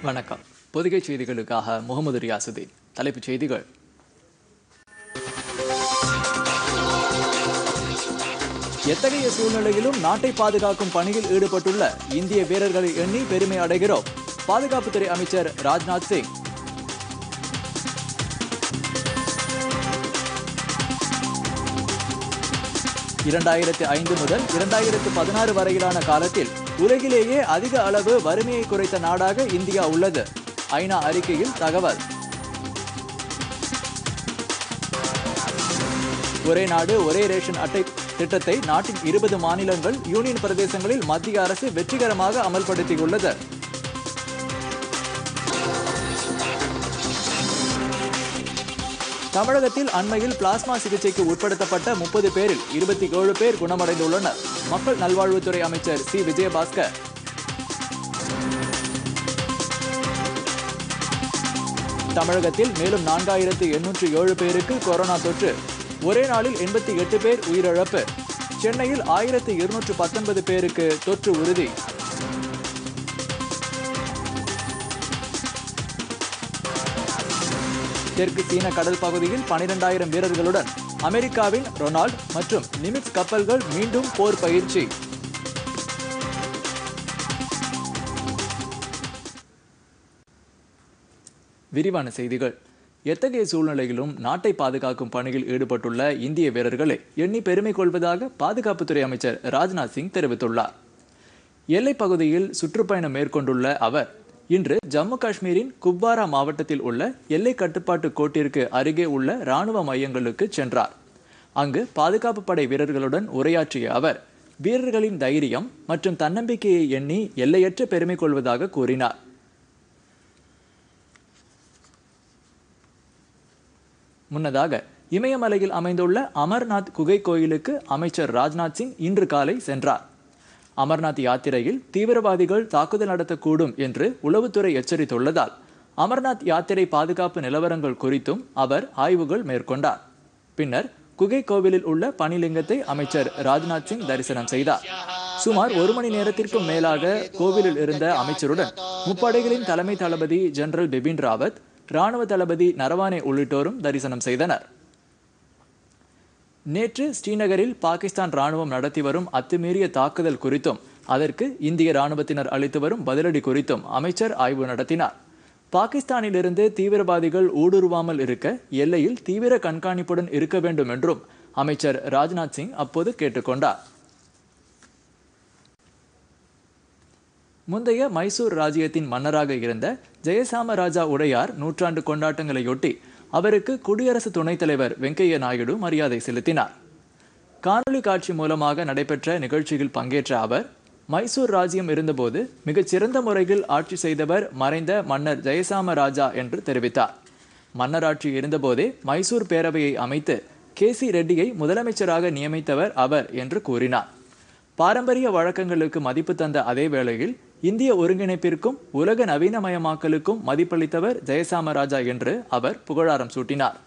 வணக்கம் பொதிகை செய்திகளுக்காக முகமது ரியாசுதீன் தலைப்புச் செய்திகள் எத்தகைய சூழ்நிலையிலும் நாட்டை பாதுகாக்கும் பணியில் ஈடுபட்டுள்ள இந்திய வீரர்களை எண்ணி பெருமை அடைகிறோம் பாதுகாப்புத்துறை அமைச்சர் ராஜ்நாத் சிங் இரண்டாயிரத்தி ஐந்து முதல் இரண்டாயிரத்து பதினாறு வரையிலான காலத்தில் உலகிலேயே அதிக அளவு வறுமையை குறைத்த நாடாக இந்தியா உள்ளது ஐநா அறிக்கையில் தகவல் ஒரே நாடு ஒரே ரேஷன் அட்டை திட்டத்தை நாட்டின் இருபது மாநிலங்கள் யூனியன் பிரதேசங்களில் மத்திய அரசு வெற்றிகரமாக அமல்படுத்தியுள்ளது தமிழகத்தில் அண்மையில் பிளாஸ்மா சிகிச்சைக்கு உட்படுத்தப்பட்ட முப்பது பேரில் இருபத்தி ஏழு பேர் குணமடைந்துள்ளனர் மக்கள் நல்வாழ்வுத்துறை அமைச்சர் சி விஜயபாஸ்கர் தமிழகத்தில் மேலும் நான்காயிரத்து எண்ணூற்று ஏழு பேருக்கு கொரோனா தொற்று ஒரே நாளில் எண்பத்தி எட்டு பேர் உயிரிழப்பு சென்னையில் ஆயிரத்து இருநூற்று பத்தொன்பது பேருக்கு தொற்று உறுதி தெற்கு சீன கடல் பகுதியில் பனிரெண்டாயிரம் வீரர்களுடன் அமெரிக்காவின் ரொனால்ட் மற்றும் நிமிட்ஸ் கப்பல்கள் மீண்டும் போர் பயிற்சி விரிவான செய்திகள் எத்தகைய சூழ்நிலையிலும் நாட்டை பாதுகாக்கும் பணியில் ஈடுபட்டுள்ள இந்திய வீரர்களை எண்ணி பெருமை கொள்வதாக பாதுகாப்புத்துறை அமைச்சர் ராஜ்நாத் சிங் தெரிவித்துள்ளார் எல்லைப் பகுதியில் சுற்றுப்பயணம் மேற்கொண்டுள்ள அவர் இன்று ஜம்மு காஷ்மீரின் குப்வாரா மாவட்டத்தில் உள்ள எல்லை கட்டுப்பாட்டு கோட்டிற்கு அருகே உள்ள ராணுவ மையங்களுக்கு சென்றார் அங்கு பாதுகாப்பு படை வீரர்களுடன் உரையாற்றிய அவர் வீரர்களின் தைரியம் மற்றும் தன்னம்பிக்கையை எண்ணி எல்லையற்ற பெருமை கொள்வதாக கூறினார் முன்னதாக இமயமலையில் அமைந்துள்ள அமர்நாத் குகை கோயிலுக்கு அமைச்சர் ராஜ்நாத் சிங் இன்று காலை சென்றார் அமர்நாத் யாத்திரையில் தீவிரவாதிகள் தாக்குதல் நடத்தக்கூடும் என்று உளவுத்துறை எச்சரித்துள்ளதால் அமர்நாத் யாத்திரை பாதுகாப்பு நிலவரங்கள் குறித்தும் அவர் ஆய்வுகள் மேற்கொண்டார் பின்னர் குகை கோவிலில் உள்ள பனிலிங்கத்தை அமைச்சர் ராஜ்நாத் சிங் தரிசனம் செய்தார் சுமார் ஒரு மணி நேரத்திற்கும் மேலாக கோவிலில் இருந்த அமைச்சருடன் முப்படைகளின் தலைமை தளபதி ஜெனரல் பிபின் ராவத் ராணுவ தளபதி நரவானே உள்ளிட்டோரும் தரிசனம் செய்தனர் நேற்று ஸ்ரீநகரில் பாகிஸ்தான் ராணுவம் நடத்தி வரும் அத்துமீறிய தாக்குதல் குறித்தும் அதற்கு இந்திய ராணுவத்தினர் அளித்து வரும் பதிலடி குறித்தும் அமைச்சர் ஆய்வு நடத்தினார் பாகிஸ்தானிலிருந்து தீவிரவாதிகள் ஊடுருவாமல் இருக்க எல்லையில் தீவிர கண்காணிப்புடன் இருக்க வேண்டும் என்றும் அமைச்சர் ராஜ்நாத் சிங் அப்போது கேட்டுக்கொண்டார் முந்தைய மைசூர் ராஜ்யத்தின் மன்னராக இருந்த ஜெயசாம ராஜா உடையார் நூற்றாண்டு கொண்டாட்டங்களையொட்டி அவருக்கு குடியரசு துணைத் தலைவர் வெங்கையா நாயுடு மரியாதை செலுத்தினார் காணொலி காட்சி மூலமாக நடைபெற்ற நிகழ்ச்சியில் பங்கேற்ற அவர் மைசூர் ராஜ்யம் இருந்தபோது மிகச் சிறந்த முறையில் ஆட்சி செய்தவர் மறைந்த மன்னர் ஜெயசாம ராஜா என்று தெரிவித்தார் மன்னராட்சி இருந்தபோதே மைசூர் பேரவையை அமைத்து கே சி ரெட்டியை முதலமைச்சராக நியமித்தவர் அவர் என்று கூறினார் பாரம்பரிய வழக்கங்களுக்கு மதிப்பு தந்த அதே வேளையில் இந்திய ஒருங்கிணைப்பிற்கும் உலக நவீனமயமாக்கலுக்கும் மதிப்பளித்தவர் ஜெயசாம ராஜா என்று அவர் புகழாரம் சூட்டினார்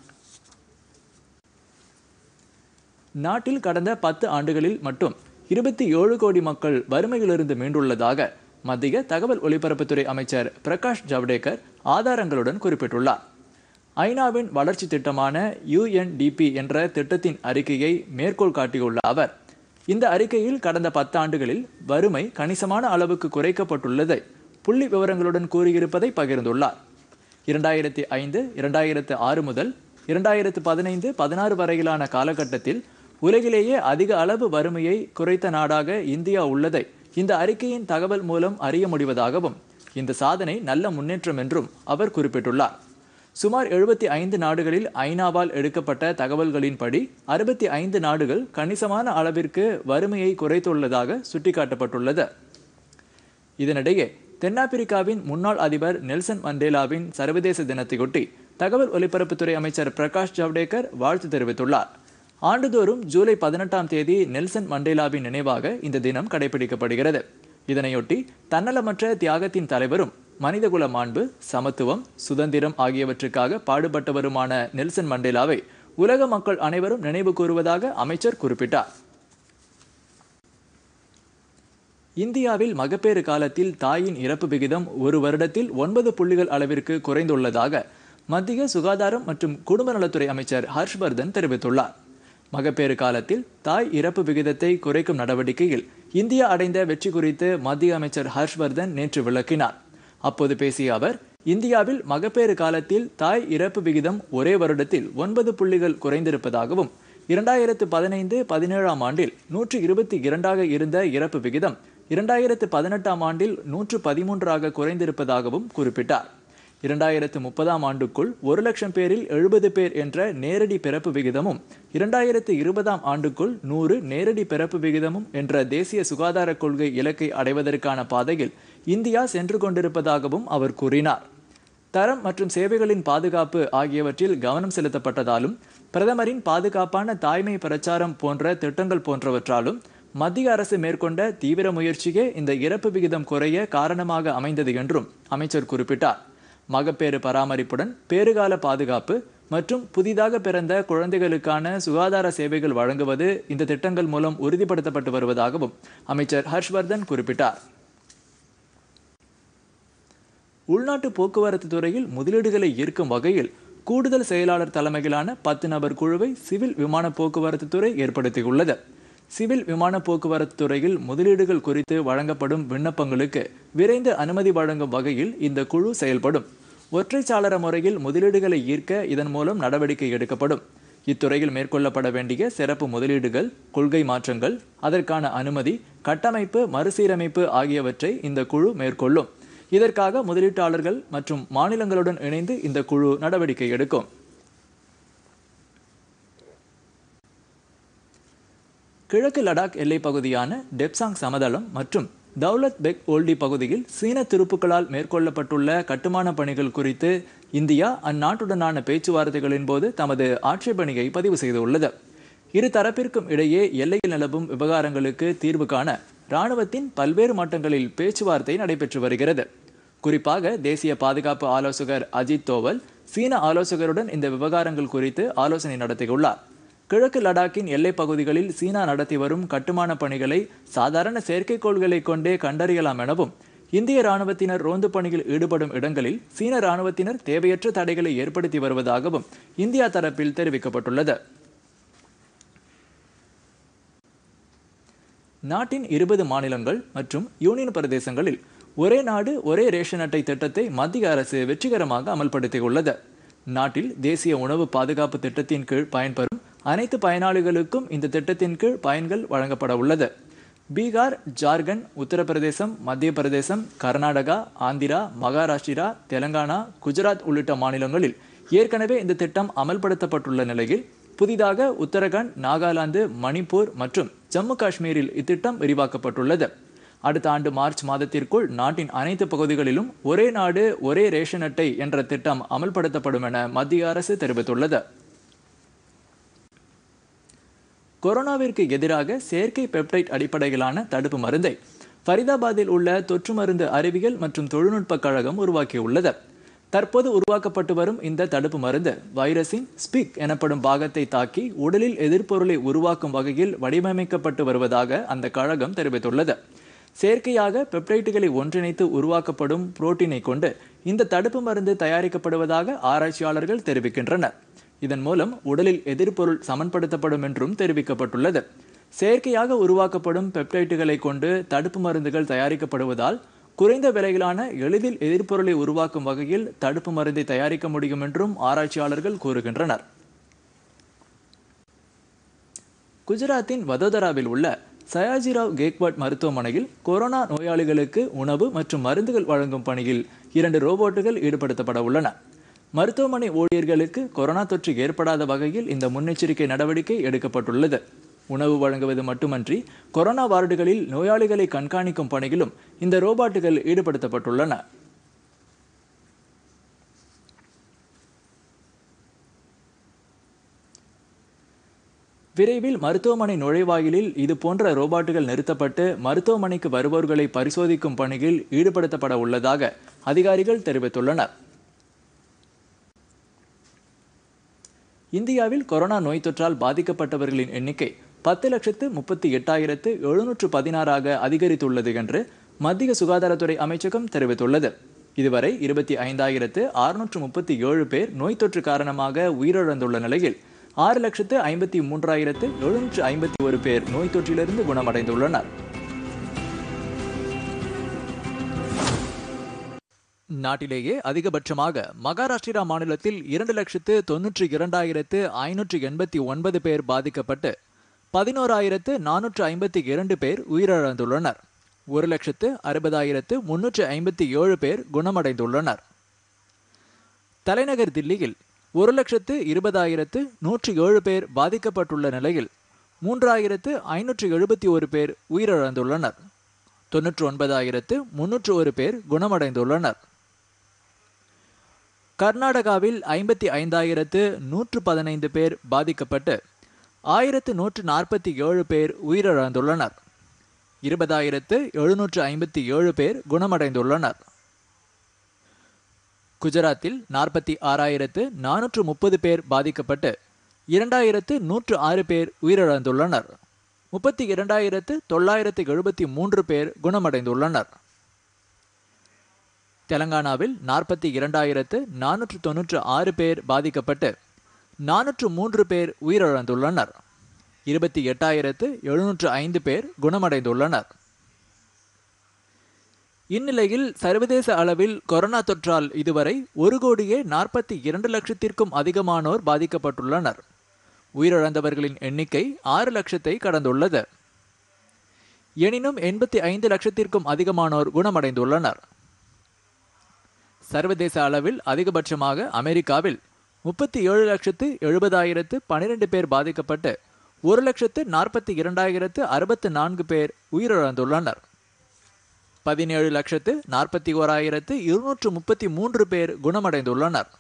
நாட்டில் கடந்த பத்து ஆண்டுகளில் மட்டும் இருபத்தி ஏழு கோடி மக்கள் வறுமையிலிருந்து மீண்டுள்ளதாக மத்திய தகவல் ஒலிபரப்புத்துறை அமைச்சர் பிரகாஷ் ஜவடேகர் ஆதாரங்களுடன் குறிப்பிட்டுள்ளார் ஐநாவின் வளர்ச்சி திட்டமான யுஎன்டிபி என்ற திட்டத்தின் அறிக்கையை மேற்கோள் காட்டியுள்ள அவர் இந்த அறிக்கையில் கடந்த பத்தாண்டுகளில் வறுமை கணிசமான அளவுக்கு குறைக்கப்பட்டுள்ளதை புள்ளி விவரங்களுடன் கூறியிருப்பதை பகிர்ந்துள்ளார் இரண்டாயிரத்தி ஐந்து இரண்டாயிரத்து ஆறு முதல் இரண்டாயிரத்து பதினைந்து பதினாறு வரையிலான காலகட்டத்தில் உலகிலேயே அதிக அளவு வறுமையை குறைத்த நாடாக இந்தியா உள்ளதை இந்த அறிக்கையின் தகவல் மூலம் அறிய முடிவதாகவும் இந்த சாதனை நல்ல முன்னேற்றம் என்றும் அவர் குறிப்பிட்டுள்ளார் சுமார் எழுபத்தி ஐந்து நாடுகளில் ஐநாவால் எடுக்கப்பட்ட தகவல்களின்படி அறுபத்தி ஐந்து நாடுகள் கணிசமான அளவிற்கு வறுமையை குறைத்துள்ளதாக சுட்டிக்காட்டப்பட்டுள்ளது இதனிடையே தென்னாப்பிரிக்காவின் முன்னாள் அதிபர் நெல்சன் மண்டேலாவின் சர்வதேச தினத்தையொட்டி தகவல் ஒலிபரப்புத்துறை அமைச்சர் பிரகாஷ் ஜவடேகர் வாழ்த்து தெரிவித்துள்ளார் ஆண்டுதோறும் ஜூலை பதினெட்டாம் தேதி நெல்சன் மண்டேலாவின் நினைவாக இந்த தினம் கடைபிடிக்கப்படுகிறது இதனையொட்டி தன்னலமற்ற தியாகத்தின் தலைவரும் மனிதகுல மாண்பு சமத்துவம் சுதந்திரம் ஆகியவற்றுக்காக பாடுபட்டவருமான நெல்சன் மண்டேலாவை உலக மக்கள் அனைவரும் நினைவு கூறுவதாக அமைச்சர் குறிப்பிட்டார் இந்தியாவில் மகப்பேறு காலத்தில் தாயின் இறப்பு விகிதம் ஒரு வருடத்தில் ஒன்பது புள்ளிகள் அளவிற்கு குறைந்துள்ளதாக மத்திய சுகாதாரம் மற்றும் குடும்ப நலத்துறை அமைச்சர் ஹர்ஷ்வர்தன் தெரிவித்துள்ளார் மகப்பேறு காலத்தில் தாய் இறப்பு விகிதத்தை குறைக்கும் நடவடிக்கையில் இந்தியா அடைந்த வெற்றி குறித்து மத்திய அமைச்சர் ஹர்ஷ்வர்தன் நேற்று விளக்கினார் அப்போது பேசிய அவர் இந்தியாவில் மகப்பேறு காலத்தில் தாய் இறப்பு விகிதம் ஒரே வருடத்தில் ஒன்பது புள்ளிகள் குறைந்திருப்பதாகவும் இரண்டாயிரத்து பதினைந்து பதினேழாம் ஆண்டில் நூற்று இருபத்தி இரண்டாக இருந்த இறப்பு விகிதம் இரண்டாயிரத்து பதினெட்டாம் ஆண்டில் நூற்று பதிமூன்றாக குறைந்திருப்பதாகவும் குறிப்பிட்டார் இரண்டாயிரத்து முப்பதாம் ஆண்டுக்குள் ஒரு லட்சம் பேரில் எழுபது பேர் என்ற நேரடி பிறப்பு விகிதமும் இரண்டாயிரத்து இருபதாம் ஆண்டுக்குள் நூறு நேரடி பிறப்பு விகிதமும் என்ற தேசிய சுகாதார கொள்கை இலக்கை அடைவதற்கான பாதையில் இந்தியா சென்று கொண்டிருப்பதாகவும் அவர் கூறினார் தரம் மற்றும் சேவைகளின் பாதுகாப்பு ஆகியவற்றில் கவனம் செலுத்தப்பட்டதாலும் பிரதமரின் பாதுகாப்பான தாய்மை பிரச்சாரம் போன்ற திட்டங்கள் போன்றவற்றாலும் மத்திய அரசு மேற்கொண்ட தீவிர முயற்சியே இந்த இறப்பு விகிதம் குறைய காரணமாக அமைந்தது என்றும் அமைச்சர் குறிப்பிட்டார் மகப்பேறு பராமரிப்புடன் பேறுகால பாதுகாப்பு மற்றும் புதிதாக பிறந்த குழந்தைகளுக்கான சுகாதார சேவைகள் வழங்குவது இந்த திட்டங்கள் மூலம் உறுதிப்படுத்தப்பட்டு வருவதாகவும் அமைச்சர் ஹர்ஷ்வர்தன் குறிப்பிட்டார் உள்நாட்டு போக்குவரத்து துறையில் முதலீடுகளை ஈர்க்கும் வகையில் கூடுதல் செயலாளர் தலைமையிலான பத்து நபர் குழுவை சிவில் விமான போக்குவரத்து துறை ஏற்படுத்தியுள்ளது சிவில் விமான போக்குவரத்து துறையில் முதலீடுகள் குறித்து வழங்கப்படும் விண்ணப்பங்களுக்கு விரைந்து அனுமதி வழங்கும் வகையில் இந்த குழு செயல்படும் ஒற்றைச்சாளர முறையில் முதலீடுகளை ஈர்க்க இதன் மூலம் நடவடிக்கை எடுக்கப்படும் இத்துறையில் மேற்கொள்ளப்பட வேண்டிய சிறப்பு முதலீடுகள் கொள்கை மாற்றங்கள் அதற்கான அனுமதி கட்டமைப்பு மறுசீரமைப்பு ஆகியவற்றை இந்த குழு மேற்கொள்ளும் இதற்காக முதலீட்டாளர்கள் மற்றும் மாநிலங்களுடன் இணைந்து இந்த குழு நடவடிக்கை எடுக்கும் கிழக்கு லடாக் எல்லைப் பகுதியான டெப்சாங் சமதளம் மற்றும் தௌலத் பெக் ஓல்டி பகுதியில் சீன துருப்புக்களால் மேற்கொள்ளப்பட்டுள்ள கட்டுமான பணிகள் குறித்து இந்தியா அந்நாட்டுடனான பேச்சுவார்த்தைகளின் போது தமது ஆட்சேபணியை பதிவு செய்துள்ளது இரு தரப்பிற்கும் இடையே எல்லையில் நிலவும் விவகாரங்களுக்கு தீர்வு காண இராணுவத்தின் பல்வேறு மட்டங்களில் பேச்சுவார்த்தை நடைபெற்று வருகிறது குறிப்பாக தேசிய பாதுகாப்பு ஆலோசகர் அஜித் தோவல் சீன ஆலோசகருடன் இந்த விவகாரங்கள் குறித்து ஆலோசனை நடத்தியுள்ளார் கிழக்கு லடாக்கின் எல்லைப் பகுதிகளில் சீனா நடத்தி வரும் கட்டுமான பணிகளை சாதாரண செயற்கைக்கோள்களை கொண்டே கண்டறியலாம் எனவும் இந்திய ராணுவத்தினர் ரோந்து பணியில் ஈடுபடும் இடங்களில் சீன ராணுவத்தினர் தேவையற்ற தடைகளை ஏற்படுத்தி வருவதாகவும் இந்தியா தரப்பில் தெரிவிக்கப்பட்டுள்ளது நாட்டின் இருபது மாநிலங்கள் மற்றும் யூனியன் பிரதேசங்களில் ஒரே நாடு ஒரே ரேஷன் அட்டை திட்டத்தை மத்திய அரசு வெற்றிகரமாக அமல்படுத்தியுள்ளது நாட்டில் தேசிய உணவு பாதுகாப்பு திட்டத்தின் கீழ் பயன்பெறும் அனைத்து பயனாளிகளுக்கும் இந்த திட்டத்தின் கீழ் பயன்கள் வழங்கப்பட உள்ளது பீகார் ஜார்க்கண்ட் உத்தரப்பிரதேசம் மத்திய பிரதேசம் கர்நாடகா ஆந்திரா மகாராஷ்டிரா தெலங்கானா குஜராத் உள்ளிட்ட மாநிலங்களில் ஏற்கனவே இந்த திட்டம் அமல்படுத்தப்பட்டுள்ள நிலையில் புதிதாக உத்தரகாண்ட் நாகாலாந்து மணிப்பூர் மற்றும் ஜம்மு காஷ்மீரில் இத்திட்டம் விரிவாக்கப்பட்டுள்ளது அடுத்த ஆண்டு மார்ச் மாதத்திற்குள் நாட்டின் அனைத்து பகுதிகளிலும் ஒரே நாடு ஒரே ரேஷன் அட்டை என்ற திட்டம் அமல்படுத்தப்படும் என மத்திய அரசு தெரிவித்துள்ளது கொரோனாவிற்கு எதிராக செயற்கை பெப்டைட் அடிப்படையிலான தடுப்பு மருந்தை ஃபரிதாபாத்தில் உள்ள தொற்று மருந்து அறிவியல் மற்றும் தொழில்நுட்ப கழகம் உருவாக்கியுள்ளது தற்போது உருவாக்கப்பட்டு வரும் இந்த தடுப்பு மருந்து வைரஸின் ஸ்பிக் எனப்படும் பாகத்தை தாக்கி உடலில் எதிர்ப்பொருளை உருவாக்கும் வகையில் வடிவமைக்கப்பட்டு வருவதாக அந்த கழகம் தெரிவித்துள்ளது செயற்கையாக பெப்டைட்டுகளை ஒன்றிணைத்து உருவாக்கப்படும் புரோட்டீனை கொண்டு இந்த தடுப்பு மருந்து தயாரிக்கப்படுவதாக ஆராய்ச்சியாளர்கள் தெரிவிக்கின்றனர் இதன் மூலம் உடலில் எதிர்ப்பொருள் சமன்படுத்தப்படும் என்றும் தெரிவிக்கப்பட்டுள்ளது செயற்கையாக உருவாக்கப்படும் பெப்டைட்டுகளை கொண்டு தடுப்பு மருந்துகள் தயாரிக்கப்படுவதால் குறைந்த விலையிலான எளிதில் எதிர்ப்பொருளை உருவாக்கும் வகையில் தடுப்பு மருந்தை தயாரிக்க முடியும் என்றும் ஆராய்ச்சியாளர்கள் கூறுகின்றனர் குஜராத்தின் வதோதராவில் உள்ள சயாஜிராவ் கேக்வாட் மருத்துவமனையில் கொரோனா நோயாளிகளுக்கு உணவு மற்றும் மருந்துகள் வழங்கும் பணியில் இரண்டு ரோபோட்டுகள் ஈடுபடுத்தப்பட உள்ளன மருத்துவமனை ஊழியர்களுக்கு கொரோனா தொற்று ஏற்படாத வகையில் இந்த முன்னெச்சரிக்கை நடவடிக்கை எடுக்கப்பட்டுள்ளது உணவு வழங்குவது மட்டுமன்றி கொரோனா வார்டுகளில் நோயாளிகளை கண்காணிக்கும் பணியிலும் இந்த ரோபாட்டுகள் ஈடுபடுத்தப்பட்டுள்ளன விரைவில் மருத்துவமனை நுழைவாயிலில் இது போன்ற ரோபாட்டுகள் நிறுத்தப்பட்டு மருத்துவமனைக்கு வருபவர்களை பரிசோதிக்கும் பணியில் ஈடுபடுத்தப்பட உள்ளதாக அதிகாரிகள் தெரிவித்துள்ளனர் இந்தியாவில் கொரோனா நோய் தொற்றால் பாதிக்கப்பட்டவர்களின் எண்ணிக்கை பத்து லட்சத்து முப்பத்தி எட்டாயிரத்து எழுநூற்று பதினாறாக அதிகரித்துள்ளது என்று மத்திய சுகாதாரத்துறை அமைச்சகம் தெரிவித்துள்ளது இதுவரை இருபத்தி ஐந்தாயிரத்து அறுநூற்று முப்பத்தி ஏழு பேர் நோய் தொற்று காரணமாக உயிரிழந்துள்ள நிலையில் ஆறு லட்சத்து ஐம்பத்தி மூன்றாயிரத்து எழுநூற்று ஐம்பத்தி ஒரு பேர் நோய் தொற்றிலிருந்து குணமடைந்துள்ளனர் நாட்டிலேயே அதிகபட்சமாக மகாராஷ்டிரா மாநிலத்தில் இரண்டு லட்சத்து தொன்னூற்றி இரண்டாயிரத்து ஐநூற்று எண்பத்தி ஒன்பது பேர் பாதிக்கப்பட்டு பதினோராயிரத்து நானூற்று ஐம்பத்தி இரண்டு பேர் உயிரிழந்துள்ளனர் ஒரு லட்சத்து அறுபதாயிரத்து முன்னூற்று ஐம்பத்தி ஏழு பேர் குணமடைந்துள்ளனர் தலைநகர் தில்லியில் ஒரு லட்சத்து இருபதாயிரத்து நூற்றி ஏழு பேர் பாதிக்கப்பட்டுள்ள நிலையில் மூன்றாயிரத்து ஐநூற்று எழுபத்தி ஒரு பேர் உயிரிழந்துள்ளனர் தொன்னூற்று ஒன்பதாயிரத்து முன்னூற்று ஒரு பேர் குணமடைந்துள்ளனர் கர்நாடகாவில் ஐம்பத்தி ஐந்தாயிரத்து நூற்று பதினைந்து பேர் பாதிக்கப்பட்டு ஆயிரத்து நூற்று நாற்பத்தி ஏழு பேர் உயிரிழந்துள்ளனர் இருபதாயிரத்து எழுநூற்று ஐம்பத்தி ஏழு பேர் குணமடைந்துள்ளனர் குஜராத்தில் நாற்பத்தி ஆறாயிரத்து நானூற்று முப்பது பேர் பாதிக்கப்பட்டு இரண்டாயிரத்து நூற்று ஆறு பேர் உயிரிழந்துள்ளனர் முப்பத்தி இரண்டாயிரத்து தொள்ளாயிரத்து எழுபத்தி மூன்று பேர் குணமடைந்துள்ளனர் தெலங்கானாவில் நாற்பத்தி இரண்டாயிரத்து நானூற்று தொன்னூற்று ஆறு பேர் பாதிக்கப்பட்டு நானூற்று மூன்று பேர் உயிரிழந்துள்ளனர் இருபத்தி எட்டாயிரத்து எழுநூற்று ஐந்து பேர் குணமடைந்துள்ளனர் இந்நிலையில் சர்வதேச அளவில் கொரோனா தொற்றால் இதுவரை ஒரு கோடியே நாற்பத்தி இரண்டு லட்சத்திற்கும் அதிகமானோர் பாதிக்கப்பட்டுள்ளனர் உயிரிழந்தவர்களின் எண்ணிக்கை ஆறு லட்சத்தை கடந்துள்ளது எனினும் எண்பத்தி ஐந்து லட்சத்திற்கும் அதிகமானோர் குணமடைந்துள்ளனர் சர்வதேச அளவில் அதிகபட்சமாக அமெரிக்காவில் முப்பத்தி ஏழு லட்சத்து எழுபதாயிரத்து பனிரெண்டு பேர் பாதிக்கப்பட்டு ஒரு லட்சத்து நாற்பத்தி இரண்டாயிரத்து அறுபத்து நான்கு பேர் உயிரிழந்துள்ளனர் பதினேழு லட்சத்து நாற்பத்தி ஓராயிரத்து இருநூற்று முப்பத்தி மூன்று பேர் குணமடைந்துள்ளனர்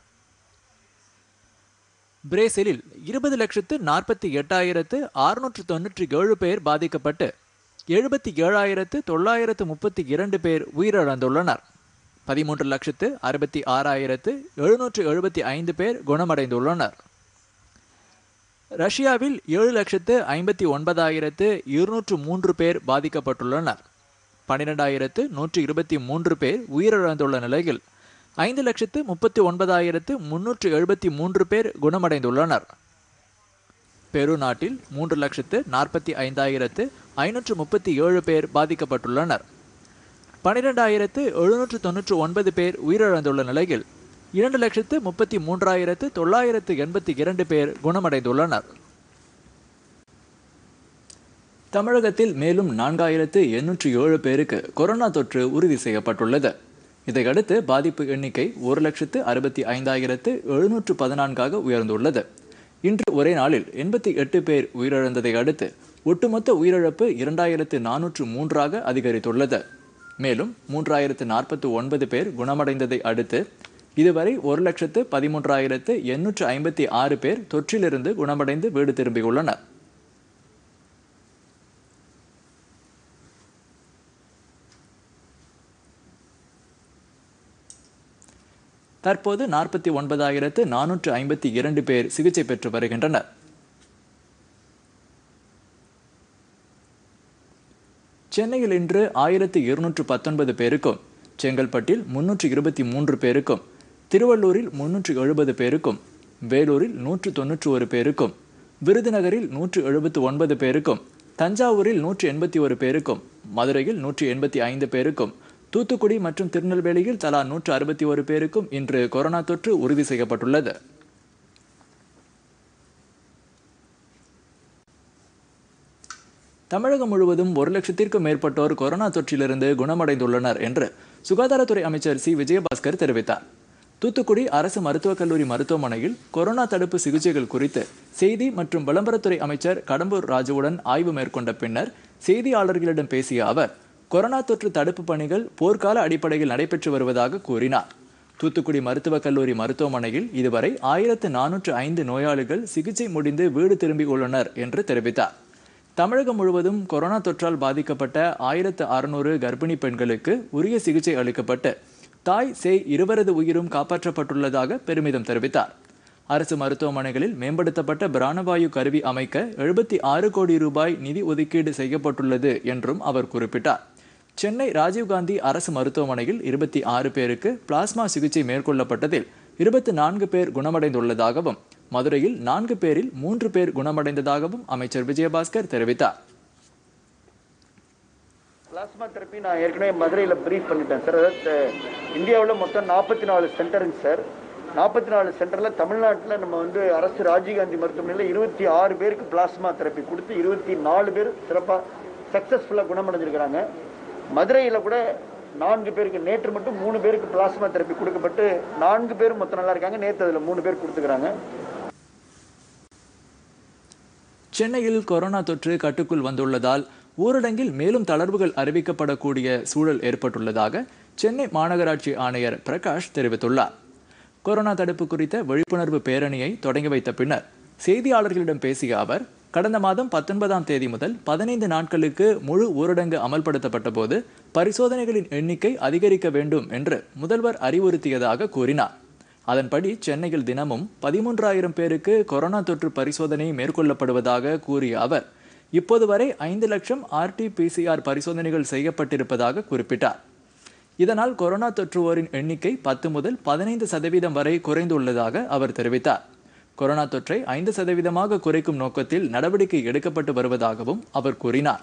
பிரேசிலில் இருபது லட்சத்து நாற்பத்தி எட்டாயிரத்து அறுநூற்று தொன்னூற்றி ஏழு பேர் பாதிக்கப்பட்டு எழுபத்தி ஏழாயிரத்து தொள்ளாயிரத்து முப்பத்தி இரண்டு பேர் உயிரிழந்துள்ளனர் பதிமூன்று லட்சத்து அறுபத்தி ஆறாயிரத்து எழுநூற்று எழுபத்தி ஐந்து பேர் குணமடைந்துள்ளனர் ரஷ்யாவில் ஏழு லட்சத்து ஐம்பத்தி ஒன்பதாயிரத்து இருநூற்று மூன்று பேர் பாதிக்கப்பட்டுள்ளனர் பன்னிரெண்டாயிரத்து நூற்றி இருபத்தி மூன்று பேர் உயிரிழந்துள்ள நிலையில் ஐந்து லட்சத்து முப்பத்தி ஒன்பதாயிரத்து முன்னூற்று எழுபத்தி மூன்று பேர் குணமடைந்துள்ளனர் பெரு நாட்டில் மூன்று லட்சத்து நாற்பத்தி ஐந்தாயிரத்து ஐநூற்று முப்பத்தி ஏழு பேர் பாதிக்கப்பட்டுள்ளனர் பனிரெண்டாயிரத்து எழுநூற்று தொன்னூற்று ஒன்பது பேர் உயிரிழந்துள்ள நிலையில் இரண்டு லட்சத்து முப்பத்தி மூன்றாயிரத்து தொள்ளாயிரத்து எண்பத்தி இரண்டு பேர் குணமடைந்துள்ளனர் தமிழகத்தில் மேலும் நான்காயிரத்து எண்ணூற்று ஏழு பேருக்கு கொரோனா தொற்று உறுதி செய்யப்பட்டுள்ளது இதையடுத்து பாதிப்பு எண்ணிக்கை ஒரு லட்சத்து அறுபத்தி ஐந்தாயிரத்து எழுநூற்று பதினான்காக உயர்ந்துள்ளது இன்று ஒரே நாளில் எண்பத்தி எட்டு பேர் உயிரிழந்ததை அடுத்து ஒட்டுமொத்த உயிரிழப்பு இரண்டாயிரத்து நானூற்று மூன்றாக அதிகரித்துள்ளது மேலும் மூன்றாயிரத்து நாற்பத்தி ஒன்பது பேர் குணமடைந்ததை அடுத்து இதுவரை ஒரு லட்சத்து பதிமூன்றாயிரத்து எண்ணூற்று ஐம்பத்தி ஆறு பேர் தொற்றிலிருந்து குணமடைந்து வீடு திரும்பியுள்ளனர் தற்போது நாற்பத்தி ஒன்பதாயிரத்து நானூற்று ஐம்பத்தி இரண்டு பேர் சிகிச்சை பெற்று வருகின்றனர் சென்னையில் இன்று ஆயிரத்து இருநூற்று பத்தொன்பது பேருக்கும் செங்கல்பட்டில் முன்னூற்று இருபத்தி மூன்று பேருக்கும் திருவள்ளூரில் முன்னூற்று எழுபது பேருக்கும் வேலூரில் நூற்று தொன்னூற்று ஒரு பேருக்கும் விருதுநகரில் நூற்று எழுபத்து ஒன்பது பேருக்கும் தஞ்சாவூரில் நூற்று எண்பத்தி ஒரு பேருக்கும் மதுரையில் நூற்றி எண்பத்தி ஐந்து பேருக்கும் தூத்துக்குடி மற்றும் திருநெல்வேலியில் தலா நூற்று அறுபத்தி ஒரு பேருக்கும் இன்று கொரோனா தொற்று உறுதி செய்யப்பட்டுள்ளது தமிழகம் முழுவதும் ஒரு லட்சத்திற்கும் மேற்பட்டோர் கொரோனா தொற்றிலிருந்து குணமடைந்துள்ளனர் என்று சுகாதாரத்துறை அமைச்சர் சி விஜயபாஸ்கர் தெரிவித்தார் தூத்துக்குடி அரசு மருத்துவக் கல்லூரி மருத்துவமனையில் கொரோனா தடுப்பு சிகிச்சைகள் குறித்து செய்தி மற்றும் விளம்பரத்துறை அமைச்சர் கடம்பூர் ராஜுவுடன் ஆய்வு மேற்கொண்ட பின்னர் செய்தியாளர்களிடம் பேசிய அவர் கொரோனா தொற்று தடுப்பு பணிகள் போர்க்கால அடிப்படையில் நடைபெற்று வருவதாக கூறினார் தூத்துக்குடி மருத்துவக் கல்லூரி மருத்துவமனையில் இதுவரை ஆயிரத்து நானூற்று ஐந்து நோயாளிகள் சிகிச்சை முடிந்து வீடு திரும்பியுள்ளனர் என்று தெரிவித்தார் தமிழகம் முழுவதும் கொரோனா தொற்றால் பாதிக்கப்பட்ட ஆயிரத்து அறுநூறு கர்ப்பிணி பெண்களுக்கு உரிய சிகிச்சை அளிக்கப்பட்டு தாய் சேய் இருவரது உயிரும் காப்பாற்றப்பட்டுள்ளதாக பெருமிதம் தெரிவித்தார் அரசு மருத்துவமனைகளில் மேம்படுத்தப்பட்ட பிராணவாயு கருவி அமைக்க எழுபத்தி ஆறு கோடி ரூபாய் நிதி ஒதுக்கீடு செய்யப்பட்டுள்ளது என்றும் அவர் குறிப்பிட்டார் சென்னை ராஜீவ்காந்தி அரசு மருத்துவமனையில் இருபத்தி ஆறு பேருக்கு பிளாஸ்மா சிகிச்சை மேற்கொள்ளப்பட்டதில் இருபத்தி நான்கு பேர் குணமடைந்துள்ளதாகவும் மதுரையில் நான்கு பேரில் மூன்று பேர் குணமடைந்ததாகவும் அமைச்சர் விஜயபாஸ்கர் தெரிவித்தார் பிளாஸ்மா தெரப்பி நான் ஏற்கனவே மதுரையில் ப்ரீஃப் பண்ணிட்டேன் சார் அதாவது இந்தியாவில் மொத்தம் நாற்பத்தி நாலு சென்டருங்க சார் நாற்பத்தி நாலு சென்டரில் தமிழ்நாட்டில் நம்ம வந்து அரசு ராஜீவ்காந்தி மருத்துவமனையில் இருபத்தி ஆறு பேருக்கு பிளாஸ்மா தெரப்பி கொடுத்து இருபத்தி நாலு பேர் சிறப்பாக சக்ஸஸ்ஃபுல்லாக குணமடைஞ்சிருக்கிறாங்க மதுரையில் கூட நான்கு பேருக்கு நேற்று மட்டும் மூணு பேருக்கு பிளாஸ்மா தெரப்பி கொடுக்கப்பட்டு நான்கு பேரும் மொத்தம் நல்லா இருக்காங்க நேற்று அதில் மூணு பேர் கொடுத்துக்கிறாங்க சென்னையில் கொரோனா தொற்று கட்டுக்குள் வந்துள்ளதால் ஊரடங்கில் மேலும் தளர்வுகள் அறிவிக்கப்படக்கூடிய சூழல் ஏற்பட்டுள்ளதாக சென்னை மாநகராட்சி ஆணையர் பிரகாஷ் தெரிவித்துள்ளார் கொரோனா தடுப்பு குறித்த விழிப்புணர்வு பேரணியை தொடங்கி வைத்த பின்னர் செய்தியாளர்களிடம் பேசிய அவர் கடந்த மாதம் பத்தொன்பதாம் தேதி முதல் பதினைந்து நாட்களுக்கு முழு ஊரடங்கு அமல்படுத்தப்பட்ட போது பரிசோதனைகளின் எண்ணிக்கை அதிகரிக்க வேண்டும் என்று முதல்வர் அறிவுறுத்தியதாக கூறினார் அதன்படி சென்னையில் தினமும் பதிமூன்றாயிரம் பேருக்கு கொரோனா தொற்று பரிசோதனை மேற்கொள்ளப்படுவதாக கூறிய அவர் இப்போது வரை ஐந்து லட்சம் ஆர்டி பிசிஆர் பரிசோதனைகள் செய்யப்பட்டிருப்பதாக குறிப்பிட்டார் இதனால் கொரோனா தொற்றுவோரின் எண்ணிக்கை பத்து முதல் பதினைந்து சதவீதம் வரை குறைந்துள்ளதாக அவர் தெரிவித்தார் கொரோனா தொற்றை ஐந்து சதவீதமாக குறைக்கும் நோக்கத்தில் நடவடிக்கை எடுக்கப்பட்டு வருவதாகவும் அவர் கூறினார்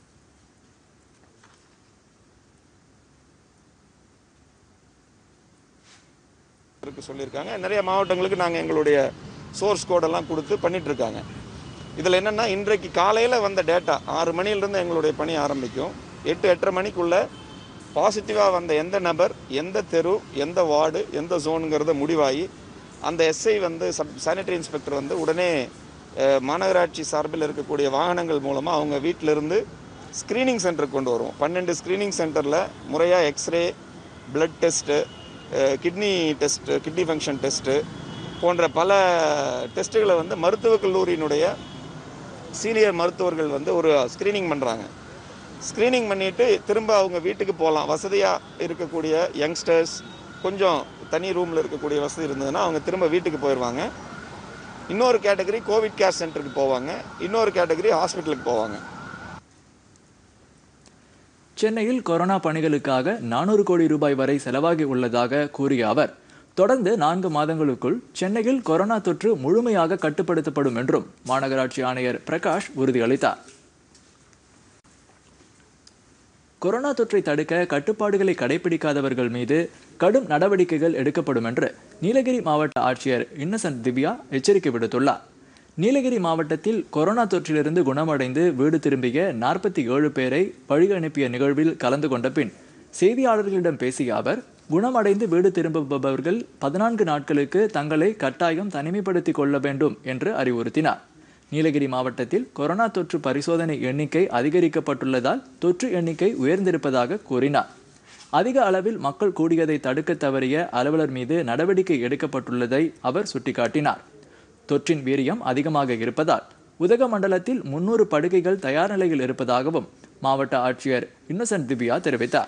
இருக்கு சொல்லியிருக்காங்க நிறைய மாவட்டங்களுக்கு நாங்கள் எங்களுடைய சோர்ஸ் கோடெல்லாம் கொடுத்து பண்ணிட்டு இருக்காங்க இதில் என்னென்னா இன்றைக்கு காலையில் வந்த டேட்டா ஆறு மணியிலிருந்து எங்களுடைய பணி ஆரம்பிக்கும் எட்டு எட்டரை மணிக்குள்ள பாசிட்டிவாக வந்த எந்த நபர் எந்த தெரு எந்த வார்டு எந்த ஜோனுங்கிறத முடிவாகி அந்த எஸ்ஐ வந்து சப் சானிட்டரி இன்ஸ்பெக்டர் வந்து உடனே அஹ், மாநகராட்சி சார்பில் இருக்கக்கூடிய வாகனங்கள் மூலமாக அவங்க வீட்டிலிருந்து ஸ்க்ரீனிங் சென்டருக்கு கொண்டு வருவோம் பன்னெண்டு ஸ்க்ரீனிங் சென்டரில் முறையாக x ray blood test kidney test kidney function test போன்ற பல டெஸ்ட்டுகளை வந்து மருத்துவக் கல்லூரியினுடைய சீனியர் மருத்துவர்கள் வந்து ஒரு ஸ்க்ரீனிங் பண்ணுறாங்க ஸ்க்ரீனிங் பண்ணிவிட்டு திரும்ப அவங்க வீட்டுக்கு போகலாம் வசதியாக இருக்கக்கூடிய யங்ஸ்டர்ஸ் கொஞ்சம் தனி ரூமில் இருக்கக்கூடிய வசதி இருந்ததுன்னா அவங்க திரும்ப வீட்டுக்கு போயிடுவாங்க இன்னொரு கேட்டகரி கோவிட் கேர் சென்டருக்கு போவாங்க இன்னொரு கேட்டகரி ஹாஸ்பிட்டலுக்கு போவாங்க சென்னையில் கொரோனா பணிகளுக்காக நானூறு கோடி ரூபாய் வரை செலவாகி உள்ளதாக கூறிய அவர் தொடர்ந்து நான்கு மாதங்களுக்குள் சென்னையில் கொரோனா தொற்று முழுமையாக கட்டுப்படுத்தப்படும் என்றும் மாநகராட்சி ஆணையர் பிரகாஷ் உறுதியளித்தார் கொரோனா தொற்றை தடுக்க கட்டுப்பாடுகளை கடைபிடிக்காதவர்கள் மீது கடும் நடவடிக்கைகள் எடுக்கப்படும் என்று நீலகிரி மாவட்ட ஆட்சியர் இன்னசென்ட் திவ்யா எச்சரிக்கை விடுத்துள்ளார் நீலகிரி மாவட்டத்தில் கொரோனா தொற்றிலிருந்து குணமடைந்து வீடு திரும்பிய நாற்பத்தி ஏழு பேரை வழி அனுப்பிய நிகழ்வில் கலந்து கொண்ட பின் செய்தியாளர்களிடம் பேசிய அவர் குணமடைந்து வீடு திரும்புபவர்கள் பதினான்கு நாட்களுக்கு தங்களை கட்டாயம் தனிமைப்படுத்திக் கொள்ள வேண்டும் என்று அறிவுறுத்தினார் நீலகிரி மாவட்டத்தில் கொரோனா தொற்று பரிசோதனை எண்ணிக்கை அதிகரிக்கப்பட்டுள்ளதால் தொற்று எண்ணிக்கை உயர்ந்திருப்பதாக கூறினார் அதிக அளவில் மக்கள் கூடியதை தடுக்க தவறிய அலுவலர் மீது நடவடிக்கை எடுக்கப்பட்டுள்ளதை அவர் சுட்டிக்காட்டினார் தொற்றின் வீரியம் அதிகமாக இருப்பதால் உதகமண்டலத்தில் முன்னூறு படுக்கைகள் தயார் நிலையில் இருப்பதாகவும் மாவட்ட ஆட்சியர் இன்னசென்ட் திவ்யா தெரிவித்தார்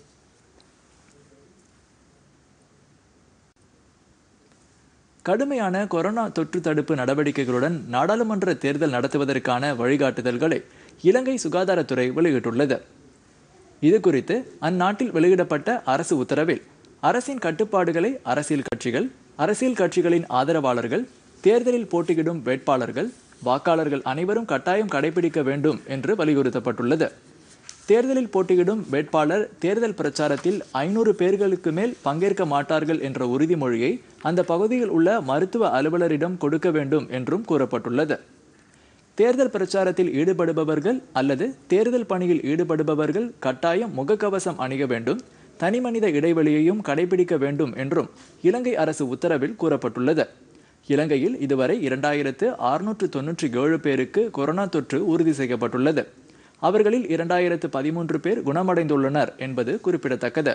கடுமையான கொரோனா தொற்று தடுப்பு நடவடிக்கைகளுடன் நாடாளுமன்ற தேர்தல் நடத்துவதற்கான வழிகாட்டுதல்களை இலங்கை சுகாதாரத்துறை வெளியிட்டுள்ளது இது குறித்து அந்நாட்டில் வெளியிடப்பட்ட அரசு உத்தரவில் அரசின் கட்டுப்பாடுகளை அரசியல் கட்சிகள் அரசியல் கட்சிகளின் ஆதரவாளர்கள் தேர்தலில் போட்டியிடும் வேட்பாளர்கள் வாக்காளர்கள் அனைவரும் கட்டாயம் கடைபிடிக்க வேண்டும் என்று வலியுறுத்தப்பட்டுள்ளது தேர்தலில் போட்டியிடும் வேட்பாளர் தேர்தல் பிரச்சாரத்தில் ஐநூறு பேர்களுக்கு மேல் பங்கேற்க மாட்டார்கள் என்ற உறுதிமொழியை அந்த பகுதியில் உள்ள மருத்துவ அலுவலரிடம் கொடுக்க வேண்டும் என்றும் கூறப்பட்டுள்ளது தேர்தல் பிரச்சாரத்தில் ஈடுபடுபவர்கள் அல்லது தேர்தல் பணியில் ஈடுபடுபவர்கள் கட்டாயம் முகக்கவசம் அணிய வேண்டும் தனிமனித இடைவெளியையும் கடைபிடிக்க வேண்டும் என்றும் இலங்கை அரசு உத்தரவில் கூறப்பட்டுள்ளது இலங்கையில் இதுவரை இரண்டாயிரத்து அறுநூற்று தொன்னூற்றி ஏழு பேருக்கு கொரோனா தொற்று உறுதி செய்யப்பட்டுள்ளது அவர்களில் இரண்டாயிரத்து பதிமூன்று பேர் குணமடைந்துள்ளனர் என்பது குறிப்பிடத்தக்கது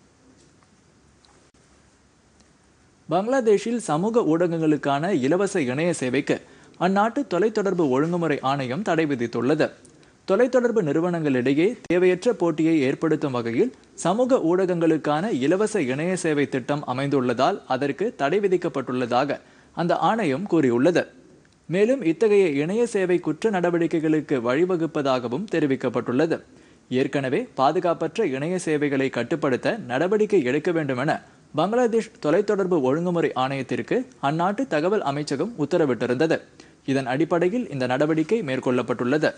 பங்களாதேஷில் சமூக ஊடகங்களுக்கான இலவச இணைய சேவைக்கு அந்நாட்டு தொலைத்தொடர்பு ஒழுங்குமுறை ஆணையம் தடை விதித்துள்ளது தொலைத்தொடர்பு நிறுவனங்களிடையே தேவையற்ற போட்டியை ஏற்படுத்தும் வகையில் சமூக ஊடகங்களுக்கான இலவச இணைய சேவை திட்டம் அமைந்துள்ளதால் அதற்கு தடை விதிக்கப்பட்டுள்ளதாக அந்த ஆணையம் கூறியுள்ளது மேலும் இத்தகைய இணைய சேவை குற்ற நடவடிக்கைகளுக்கு வழிவகுப்பதாகவும் தெரிவிக்கப்பட்டுள்ளது ஏற்கனவே பாதுகாப்பற்ற இணைய சேவைகளை கட்டுப்படுத்த நடவடிக்கை எடுக்க வேண்டும் என பங்களாதேஷ் தொலைத்தொடர்பு ஒழுங்குமுறை ஆணையத்திற்கு அந்நாட்டு தகவல் அமைச்சகம் உத்தரவிட்டிருந்தது இதன் அடிப்படையில் இந்த நடவடிக்கை மேற்கொள்ளப்பட்டுள்ளது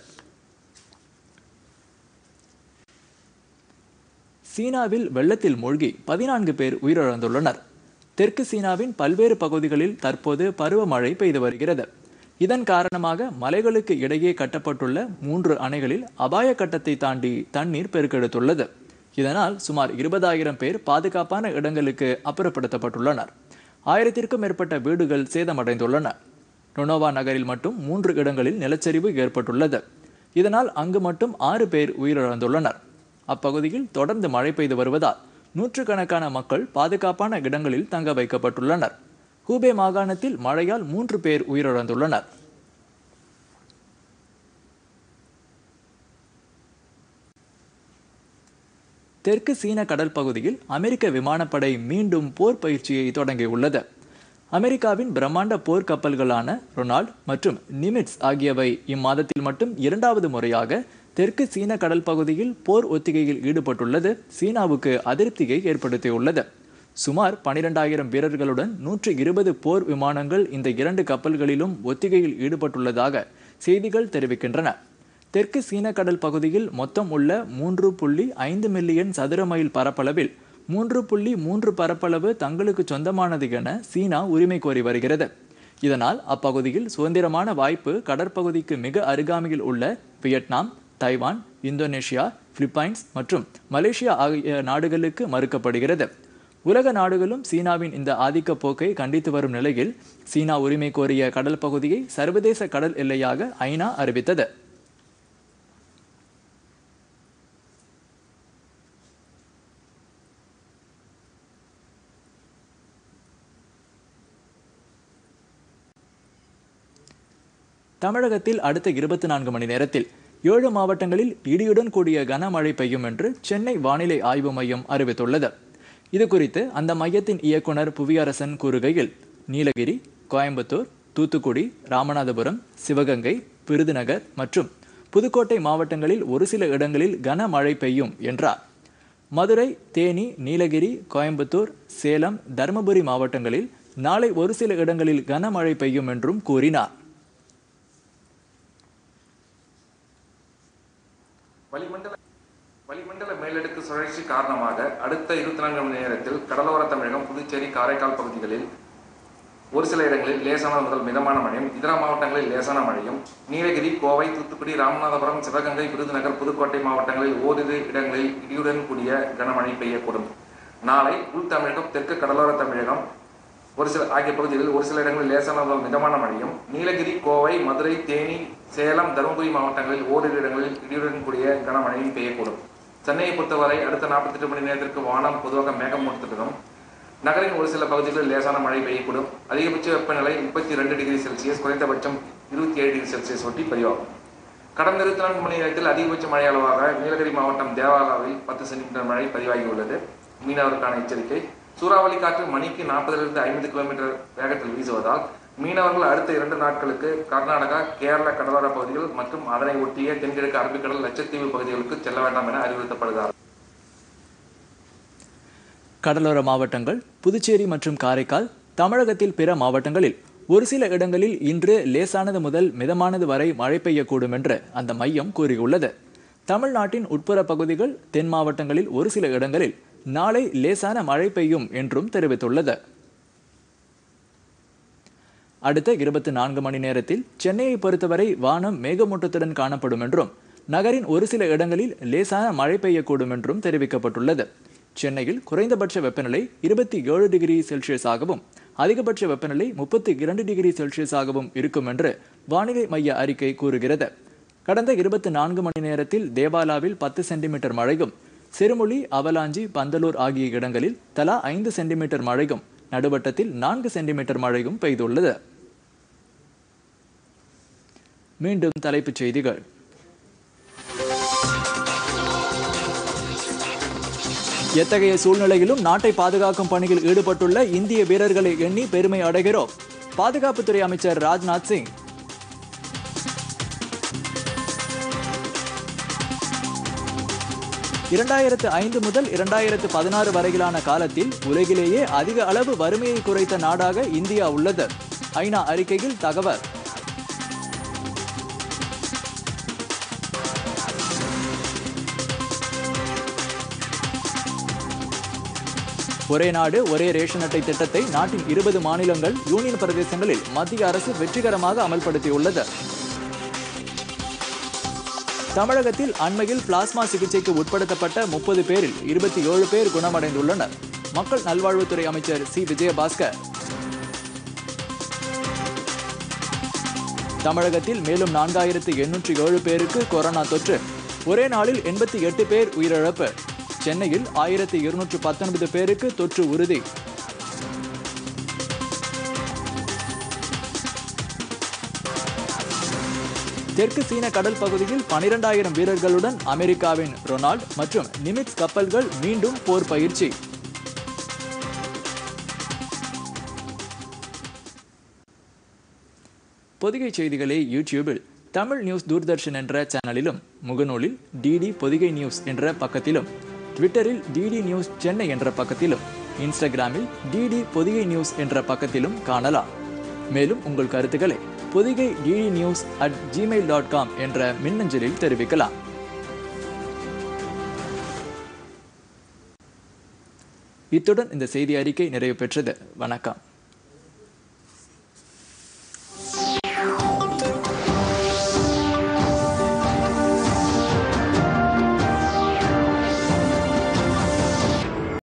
சீனாவில் வெள்ளத்தில் மூழ்கி பதினான்கு பேர் உயிரிழந்துள்ளனர் தெற்கு சீனாவின் பல்வேறு பகுதிகளில் தற்போது பருவமழை பெய்து வருகிறது இதன் காரணமாக மலைகளுக்கு இடையே கட்டப்பட்டுள்ள மூன்று அணைகளில் அபாய கட்டத்தை தாண்டி தண்ணீர் பெருக்கெடுத்துள்ளது இதனால் சுமார் இருபதாயிரம் பேர் பாதுகாப்பான இடங்களுக்கு அப்புறப்படுத்தப்பட்டுள்ளனர் ஆயிரத்திற்கும் மேற்பட்ட வீடுகள் சேதமடைந்துள்ளன நொனோவா நகரில் மட்டும் மூன்று இடங்களில் நிலச்சரிவு ஏற்பட்டுள்ளது இதனால் அங்கு மட்டும் ஆறு பேர் உயிரிழந்துள்ளனர் அப்பகுதியில் தொடர்ந்து மழை பெய்து வருவதால் நூற்றுக்கணக்கான மக்கள் பாதுகாப்பான இடங்களில் தங்க வைக்கப்பட்டுள்ளனர் ஹூபே மாகாணத்தில் மழையால் மூன்று பேர் உயிரிழந்துள்ளனர் தெற்கு சீன கடல் பகுதியில் அமெரிக்க விமானப்படை மீண்டும் போர் பயிற்சியை தொடங்கியுள்ளது அமெரிக்காவின் பிரம்மாண்ட போர் கப்பல்களான ரொனால்ட் மற்றும் நிமிட்ஸ் ஆகியவை இம்மாதத்தில் மட்டும் இரண்டாவது முறையாக தெற்கு சீன கடல் பகுதியில் போர் ஒத்திகையில் ஈடுபட்டுள்ளது சீனாவுக்கு அதிருப்தியை ஏற்படுத்தியுள்ளது சுமார் பனிரெண்டாயிரம் வீரர்களுடன் நூற்று இருபது போர் விமானங்கள் இந்த இரண்டு கப்பல்களிலும் ஒத்திகையில் ஈடுபட்டுள்ளதாக செய்திகள் தெரிவிக்கின்றன தெற்கு சீன கடல் பகுதியில் மொத்தம் உள்ள மூன்று புள்ளி ஐந்து மில்லியன் சதுர மைல் பரப்பளவில் மூன்று புள்ளி மூன்று பரப்பளவு தங்களுக்கு சொந்தமானது என சீனா உரிமை கோரி வருகிறது இதனால் அப்பகுதியில் சுதந்திரமான வாய்ப்பு கடற்பகுதிக்கு மிக அருகாமையில் உள்ள வியட்நாம் தைவான் இந்தோனேஷியா பிலிப்பைன்ஸ் மற்றும் மலேசியா ஆகிய நாடுகளுக்கு மறுக்கப்படுகிறது உலக நாடுகளும் சீனாவின் இந்த ஆதிக்க போக்கை கண்டித்து வரும் நிலையில் சீனா உரிமை கோரிய கடல் பகுதியை சர்வதேச கடல் எல்லையாக ஐநா அறிவித்தது தமிழகத்தில் அடுத்த இருபத்தி நான்கு மணி நேரத்தில் ஏழு மாவட்டங்களில் இடியுடன் கூடிய கனமழை பெய்யும் என்று சென்னை வானிலை ஆய்வு மையம் அறிவித்துள்ளது இது குறித்து அந்த மையத்தின் இயக்குனர் புவியரசன் கூறுகையில் நீலகிரி கோயம்புத்தூர் தூத்துக்குடி ராமநாதபுரம் சிவகங்கை விருதுநகர் மற்றும் புதுக்கோட்டை மாவட்டங்களில் ஒரு சில இடங்களில் கனமழை பெய்யும் என்றார் மதுரை தேனி நீலகிரி கோயம்புத்தூர் சேலம் தருமபுரி மாவட்டங்களில் நாளை ஒரு சில இடங்களில் கனமழை பெய்யும் என்றும் கூறினார் வளிமண்டல வளிமண்டல மேலடுக்கு சுழற்சி காரணமாக அடுத்த இருபத்தி நான்கு மணி நேரத்தில் கடலோர தமிழகம் புதுச்சேரி காரைக்கால் பகுதிகளில் ஒரு சில இடங்களில் லேசான முதல் மிதமான மழையும் இதர மாவட்டங்களில் லேசான மழையும் நீலகிரி கோவை தூத்துக்குடி ராமநாதபுரம் சிவகங்கை விருதுநகர் புதுக்கோட்டை மாவட்டங்களில் ஓரிரு இடங்களில் இடியுடன் கூடிய கனமழை பெய்யக்கூடும் நாளை உள் தமிழகம் தெற்கு கடலோர தமிழகம் ஒரு சில ஆகிய பகுதிகளில் ஒரு சில இடங்களில் லேசான முதல் மிதமான மழையும் நீலகிரி கோவை மதுரை தேனி சேலம் தருமபுரி மாவட்டங்களில் ஓரிரு இடங்களில் இடியுடன் கூடிய கனமழையும் பெய்யக்கூடும் சென்னையை பொறுத்தவரை அடுத்த 48 மணி நேரத்திற்கு வானம் பொதுவாக மேகமூட்டத்துடன் நகரின் ஒரு சில பகுதிகளில் லேசான மழை பெய்யக்கூடும் அதிகபட்ச வெப்பநிலை முப்பத்தி ரெண்டு டிகிரி செல்சியஸ் குறைந்தபட்சம் இருபத்தி ஏழு டிகிரி செல்சியஸ் ஒட்டி பதிவாகும் கடந்த இருபத்தி நான்கு மணி நேரத்தில் அதிகபட்ச மழை அளவாக நீலகிரி மாவட்டம் தேவாலாவில் பத்து சென்டிமீட்டர் மழை பதிவாகியுள்ளது மீனவருக்கான எச்சரிக்கை சூறாவளி காற்று மணிக்கு நாற்பதிலிருந்து ஐம்பது கிலோமீட்டர் வேகத்தில் வீசுவதால் மீனவர்கள் அடுத்த இரண்டு நாட்களுக்கு கர்நாடகா கேரள கடலோர பகுதிகள் மற்றும் அதனை ஒட்டிய தென்கிழக்கு அரபிக்கடல் லட்சத்தீவு பகுதிகளுக்கு செல்ல வேண்டாம் என அறிவுறுத்தப்படுகிறார் கடலோர மாவட்டங்கள் புதுச்சேரி மற்றும் காரைக்கால் தமிழகத்தில் பிற மாவட்டங்களில் ஒரு சில இடங்களில் இன்று லேசானது முதல் மிதமானது வரை மழை பெய்யக்கூடும் என்று அந்த மையம் கூறியுள்ளது தமிழ்நாட்டின் உட்புற பகுதிகள் தென் மாவட்டங்களில் ஒரு சில இடங்களில் நாளை லேசான மழை பெய்யும் என்றும் தெரிவித்துள்ளது அடுத்த இருபத்தி நான்கு மணி நேரத்தில் சென்னையை பொறுத்தவரை வானம் மேகமூட்டத்துடன் காணப்படும் என்றும் நகரின் ஒரு சில இடங்களில் லேசான மழை பெய்யக்கூடும் என்றும் தெரிவிக்கப்பட்டுள்ளது சென்னையில் குறைந்தபட்ச வெப்பநிலை இருபத்தி ஏழு டிகிரி செல்சியஸாகவும் அதிகபட்ச வெப்பநிலை முப்பத்தி இரண்டு டிகிரி செல்சியஸாகவும் இருக்கும் என்று வானிலை மைய அறிக்கை கூறுகிறது கடந்த இருபத்தி நான்கு மணி நேரத்தில் தேவாலாவில் பத்து சென்டிமீட்டர் மழையும் சிறுமொழி அவலாஞ்சி பந்தலூர் ஆகிய இடங்களில் தலா ஐந்து சென்டிமீட்டர் மழையும் நடுவட்டத்தில் நான்கு சென்டிமீட்டர் மழையும் பெய்துள்ளது மீண்டும் தலைப்புச் செய்திகள் எத்தகைய சூழ்நிலையிலும் நாட்டை பாதுகாக்கும் பணியில் ஈடுபட்டுள்ள இந்திய வீரர்களை எண்ணி பெருமை அடைகிறோம் பாதுகாப்புத்துறை அமைச்சர் ராஜ்நாத் சிங் இரண்டாயிரத்து ஐந்து முதல் இரண்டாயிரத்து பதினாறு வரையிலான காலத்தில் உலகிலேயே அதிக அளவு வறுமையை குறைத்த நாடாக இந்தியா உள்ளது ஐநா அறிக்கையில் தகவல் ஒரே நாடு ஒரே ரேஷன் அட்டை திட்டத்தை நாட்டின் இருபது மாநிலங்கள் யூனியன் பிரதேசங்களில் மத்திய அரசு வெற்றிகரமாக அமல்படுத்தியுள்ளது தமிழகத்தில் அண்மையில் பிளாஸ்மா சிகிச்சைக்கு உட்படுத்தப்பட்ட முப்பது பேரில் இருபத்தி ஏழு பேர் குணமடைந்துள்ளனர் மக்கள் நல்வாழ்வுத்துறை அமைச்சர் சி விஜயபாஸ்கர் தமிழகத்தில் மேலும் நான்காயிரத்து எண்ணூற்றி ஏழு பேருக்கு கொரோனா தொற்று ஒரே நாளில் எண்பத்தி எட்டு பேர் உயிரிழப்பு சென்னையில் ஆயிரத்தி இருநூற்று பத்தொன்பது பேருக்கு தொற்று உறுதி தெற்கு சீன கடல் பகுதியில் பனிரெண்டாயிரம் வீரர்களுடன் அமெரிக்காவின் ரொனால்ட் மற்றும் நிமிட்ஸ் கப்பல்கள் மீண்டும் போர் பயிற்சி பொதிகை செய்திகளை யூடியூபில் தமிழ் நியூஸ் தூர்தர்ஷன் என்ற சேனலிலும் முகநூலில் டிடி பொதிகை நியூஸ் என்ற பக்கத்திலும் ட்விட்டரில் டிடி நியூஸ் சென்னை என்ற பக்கத்திலும் இன்ஸ்டாகிராமில் டிடி பொதிகை நியூஸ் என்ற பக்கத்திலும் காணலாம் மேலும் உங்கள் கருத்துக்களை Podhigai DD news at Gmail dot com என்ற மின்னஞ்சலில் தெரிவிக்கலாம் இத்துடன் இந்த செய்தி அறிக்கை நிறைவு பெற்றது வணக்கம்